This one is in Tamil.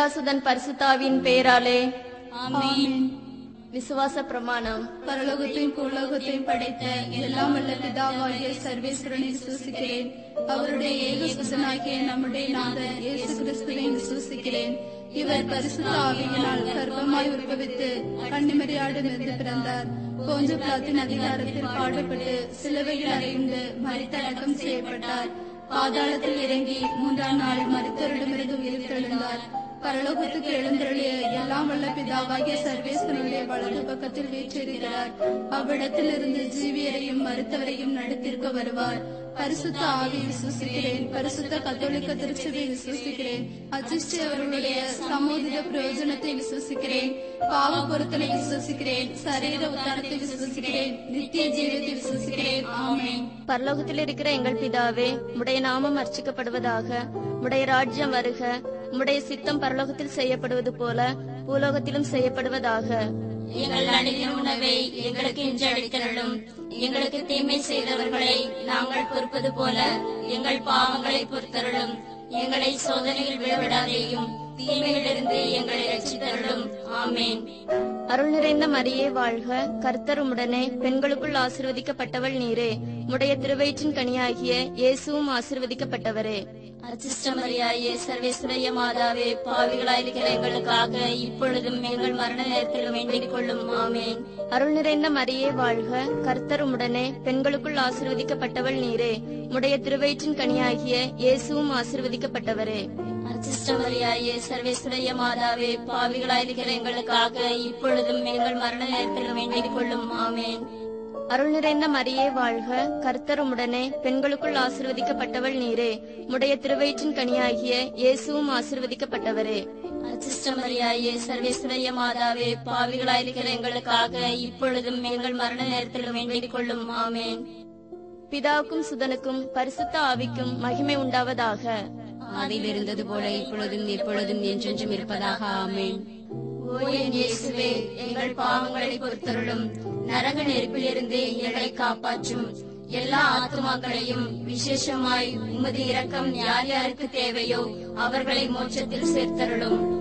பிதாசுதன் பரிசுத்தாவின் பெயராலே ஆமென் விசுவாச பிரமாணம் பரலோகத்தையும் பூலோகத்தையும் படைத்த எல்லாம் வல்ல பிதாவாகிய சர்வேஸ்வரனை விசுவாசிக்கிறேன் அவருடைய ஏக சுசனாகிய நம்முடைய நாதர் இயேசு கிறிஸ்துவை விசுவாசிக்கிறேன் இவர் பரிசுத்த ஆவியினால் கர்ப்பமாய் உற்பவித்து கன்னிமரியாடிலிருந்து பிறந்தார் போஞ்ச பிளாத்தின் அதிகாரத்தில் பாடுபட்டு சிலுவையில் அறையுண்டு மறித்தடக்கம் செய்யப்பட்டார் பாதாளத்தில் இறங்கி மூன்றாம் நாள் மருத்துவரிடமிருந்து உயிர்த்தெழுந்தார் பரலோகத்துக்கு எழுந்தருளிய எல்லாம் வல்ல பிதாவாகிய சர்வேஸ்வரனுடைய வலது பக்கத்தில் வீற்றிருக்கிறார் அவ்விடத்திலிருந்து ஜீவியரையும் மருத்துவரையும் நடத்திருக்க வருவார் பரிசுத்த ஆவி விசுவாசிக்கிறேன் பரிசுத்த கத்தோலிக்க திருச்சபை விசுவாசிக்கிறேன் அச்சிஷ்டி அவர்களுடைய சமோதித பிரயோஜனத்தை விசுவாசிக்கிறேன் பாவ பொருத்தலை விசுவாசிக்கிறேன் சரீர உத்தாரத்தை விசுவாசிக்கிறேன் நித்திய ஜீவத்தை விசுவாசிக்கிறேன் ஆமென் பரலோகத்தில் இருக்கிற எங்கள் பிதாவே உடைய நாமம் அர்ச்சிக்கப்படுவதாக உடைய ராஜ்யம் வருக உம்முடைய சித்தம் பரலோகத்தில் செய்யப்படுவது போல பூலோகத்திலும் செய்யப்படுவதாக எங்கள் அணிந்த உணவை எங்களுக்கு இன்று அளித்தருளும் எங்களுக்கு தீமை செய்தவர்களை நாங்கள் பொறுப்பது போல எங்கள் பாவங்களை பொறுத்தருளும் எங்களை சோதனையில் விழவிடாதேயும் தீமையிலிருந்து எங்களை ரட்சித்தருளும் ஆமேன் அருள் நிறைந்த மரியே வாழ்க கர்த்தர் உம்முடனே பெண்களுக்குள் ஆசிர்வதிக்கப்பட்டவள் நீரே உடைய திருவயிற்றின் கனியாகிய இயேசுவும் ஆசிர்வதிக்கப்பட்டவரே அச்சிஷ்டமரியாயே சர்வேஸ்வரிய மாதாவே பாவிகளாயிருக்கிற எங்களுக்காக இப்பொழுதும் எங்கள் மரண நேரத்தில் வேண்டிக் கொள்ளும் ஆமேன் அருள் நிறைந்த மரியே வாழ்க கர்த்தர் உம்முடனே பெண்களுக்குள் ஆசிர்வதிக்கப்பட்டவள் நீரே உடைய திருவயிற்றின் கனியாகிய இயேசுவும் ஆசிர்வதிக்கப்பட்டவரே அச்சிஷ்டமரியாயே சர்வேஸ்வரிய மாதாவே பாவிகளாயிருக்கிற எங்களுக்காக இப்பொழுதும் எங்கள் மரண நேரத்தில் வேண்டிக் கொள்ளும் ஆமேன் அருள் நிறைந்த மரியே வாழ்க கர்த்தர் உம்முடனே பெண்களுக்குள் ஆசிர்வதிக்கப்பட்டவள் நீரே உடைய திருவயிற்றின் கனியாகிய இயேசுவும் ஆசிர்வதிக்கப்பட்டவரே அச்சிஷ்டமரியாயே சர்வேஸ்வரிய மாதாவே பாவிகளாயிருக்கிற எங்களுக்காக இப்பொழுதும் எங்கள் மரண நேரத்தில் வேண்டிக் கொள்ளும் ஆமேன் பிதாவுக்கும் சுதனுக்கும் பரிசுத்த ஆவிக்கும் மகிமை உண்டாவதாக ஆதியில் இருந்தது போல இப்பொழுதும் எப்பொழுதும் என்றென்றும் இருப்பதாக ஆமேன் ஓ என் இயேசுவே எங்கள் பாவங்களை பொறுத்தருளும் நரக நெருப்பிலிருந்து எங்களை காப்பாற்றும் எல்லா ஆத்துமாக்களையும் விசேஷமாய் உமது இரக்கம் யார் யாருக்கு தேவையோ அவர்களை மோட்சத்தில் சேர்த்தருளும்